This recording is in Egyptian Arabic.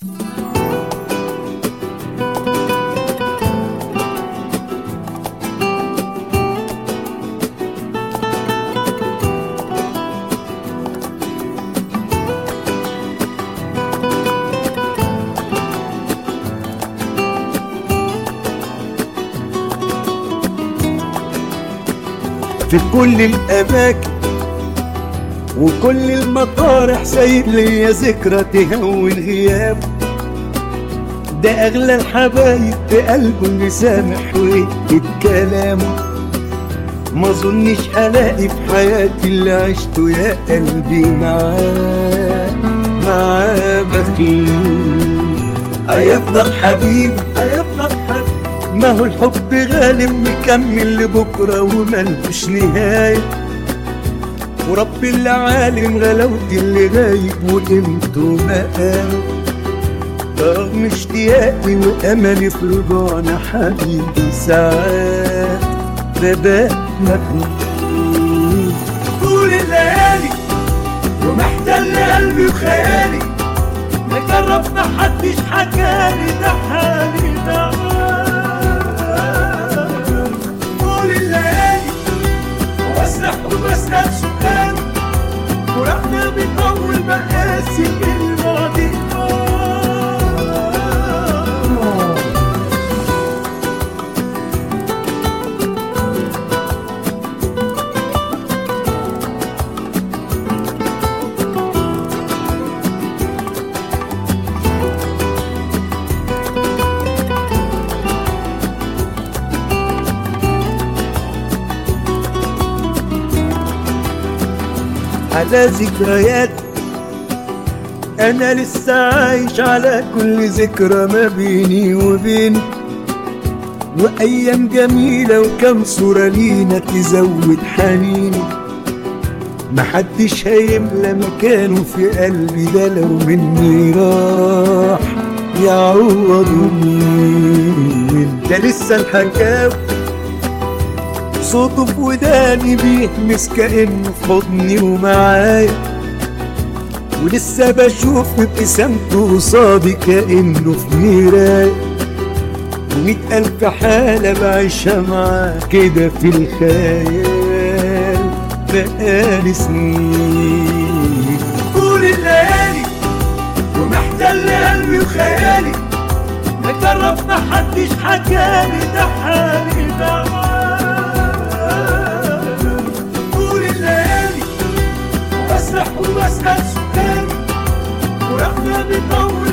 في كل الأماكن وكل المطارح سايب ليا ذكرى تهون غياب ده أغلى الحبايب في قلبه اللي سامح ويكتب كلامه ما ظنش هلاقي في حياتي اللي عشته يا قلبي معاه معاه بخيل هيفضل حبيبي هيفضل حبيبي ما هو الحب غالب مكمل لبكرة وملوش نهاية ورب اللي عالم غلاوتي اللي غايب وقيمته بقى رغم اشتياقي واملي في رجوعنا حبيبي ساعات ببقى مخنوق طول الليالي ومحتل قلبي وخيالي مجرب محدش حكالي ده حالي ده طول الليالي واسرح وبسأل سؤال ورحنا بنطول مقاسي الماضي على ذكريات انا لسه عايش على كل ذكرى ما بيني وبين وايام جميله وكم صوره لينا تزود حنيني محدش هيملى مكانه في قلبي ده لو مني راح يعوض مين ده لسه الحكاوي صوته في وداني بيهمس كأنه في حضني ومعايا ولسه بشوف ابتسامته قصادي كأنه في مراية ومية ألف حالة بعيشها معاه كده في الخيال بقالي سنين طول الليالي ومحتل قلبي وخيالي مجرب محدش حكالي ده حالي ده طول الليالي وبسرح وبسأل سؤال ورحنا بنطول